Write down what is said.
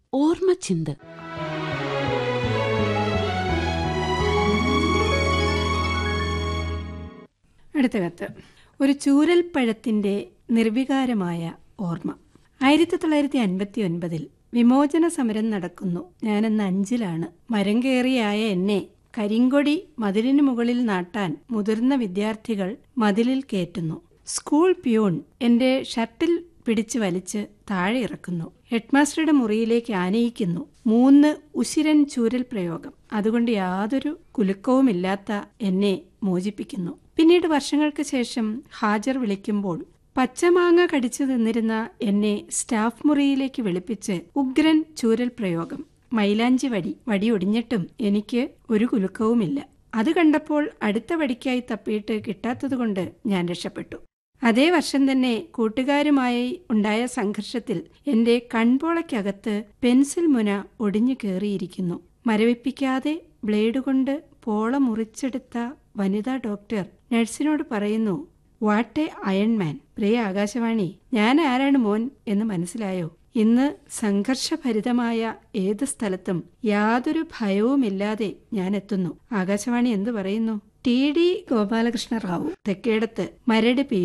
ഓർമ്മച്ചിന്ത് അടുത്ത കത്ത് ഒരു ചൂരൽപ്പഴത്തിന്റെ നിർവികാരമായ ഓർമ്മ ആയിരത്തി തൊള്ളായിരത്തി അൻപത്തി ഒൻപതിൽ വിമോചന സമരം നടക്കുന്നു ഞാനെന്ന് അഞ്ചിലാണ് മരം കയറിയായ എന്നെ കരിങ്കൊടി മതിലിനു മുകളിൽ നാട്ടാൻ മുതിർന്ന വിദ്യാർത്ഥികൾ മതിലിൽ കയറ്റുന്നു സ്കൂൾ പ്യൂൺ എന്റെ ഷർട്ടിൽ പിടിച്ചു വലിച്ച് താഴെ ഇറക്കുന്നു ഹെഡ്മാസ്റ്ററുടെ മുറിയിലേക്ക് ആനയിക്കുന്നു മൂന്ന് ഉശിരൻ ചൂരൽ പ്രയോഗം അതുകൊണ്ട് യാതൊരു കുലുക്കവുമില്ലാത്ത എന്നെ മോചിപ്പിക്കുന്നു പിന്നീട് വർഷങ്ങൾക്ക് ശേഷം ഹാജർ വിളിക്കുമ്പോൾ പച്ചമാങ്ങ കടിച്ചു തിന്നിരുന്ന എന്നെ സ്റ്റാഫ് മുറിയിലേക്ക് വിളിപ്പിച്ച് ഉഗ്രൻ ചൂരൽ പ്രയോഗം മൈലാഞ്ചി വടി വടി ഒടിഞ്ഞിട്ടും എനിക്ക് ഒരു കുലുക്കവുമില്ല അത് കണ്ടപ്പോൾ അടുത്ത വടിക്കായി തപ്പിയിട്ട് കിട്ടാത്തതുകൊണ്ട് ഞാൻ രക്ഷപ്പെട്ടു അതേ വർഷം തന്നെ കൂട്ടുകാരുമായി ഉണ്ടായ സംഘർഷത്തിൽ എന്റെ കൺപോളയ്ക്കകത്ത് പെൻസിൽ മുന ഒടിഞ്ഞു കയറിയിരിക്കുന്നു മരവിപ്പിക്കാതെ ബ്ലേഡ് കൊണ്ട് പോള മുറിച്ചെടുത്ത വനിതാ ഡോക്ടർ നഴ്സിനോട് പറയുന്നു what a ironman Priya Akashvani ഞാൻ ആരാണ് മോൻ എന്ന് മനസ്സിലായോ ഇന്ന് സംഘർഷഭരിതമായ ഏത് സ്ഥലത്തും യാതൊരു ഭയവുമില്ലാതെ ഞാൻ എത്തുന്നു ആകാശവാണി എന്തു പറയുന്നു T D Gopalakrishna Rao Thekkedath Maradu P